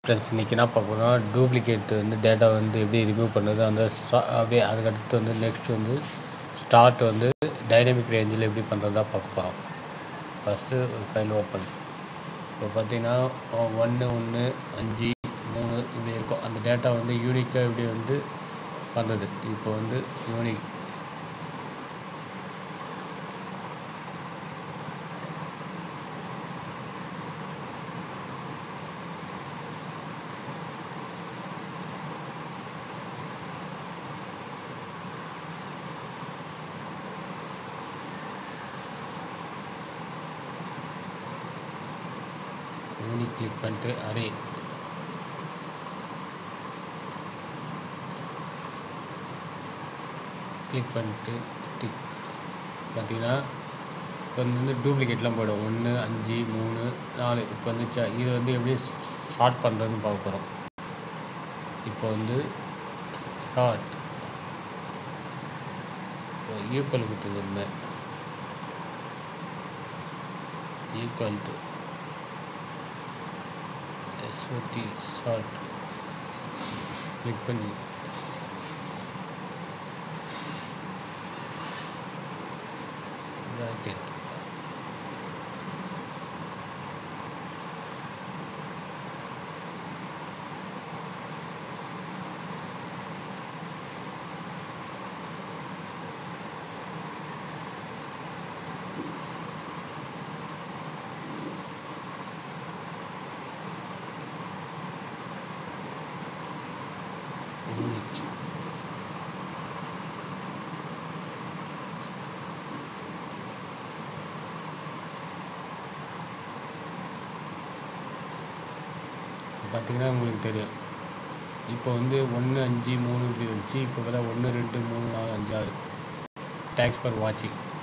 friends இன்றைக்கி என்ன பார்க்க போகிறோம் டூப்ளிகேட் வந்து டேட்டா வந்து எப்படி ரிமூவ் பண்ணுறது அந்த ஸ்டா- அப்படியே அதுக்கடுத்து வந்து நெக்ஸ்ட் வந்து ஸ்டார்ட் வந்து டைனமிக் ரேஞ்சில் எப்படி பண்ணுறதா பார்க்க போகிறோம் ஃபஸ்ட்டு ஒரு ஃபைல் ஓப்பன் இப்போ பார்த்தீங்கன்னா ஒன்று ஒன்று அஞ்சு மூணு இப்படி இருக்கும் அந்த டேட்டா வந்து யூனிக்காக இப்படி வந்து பண்ணுறது இப்போ வந்து யூனிக் யூனிக் கிளிக் பண்ணிட்டு அரே கிளிக் பண்ணிட்டு டிக் பார்த்தீங்கன்னா இப்போ வந்து டூப்ளிகேட்லாம் போய்டும் ஒன்று அஞ்சு மூணு நாலு இப்போ வந்து ச- இது வந்து எப்படி ஷார்ட் பண்ணுறதுன்னு பார்க்க போகிறோம் இப்போ வந்து ஷார்ட் இப்போ ஈக்குவல் கொடுத்துருங்க ஈக்குவல் டு எஸ்ஓடி ஷார்ட் கிளிக் பண்ணி bracket unique பார்த்தீங்கன்னா உங்களுக்கு தெரியும் இப்போ வந்து ஒன்று அஞ்சு மூணு இப்படி வந்துச்சு இப்போ பார்த்தா ஒன்று ரெண்டு மூணு நாலு அஞ்சு ஆறு தேங்க்ஸ் ஃபார் வாட்சிங்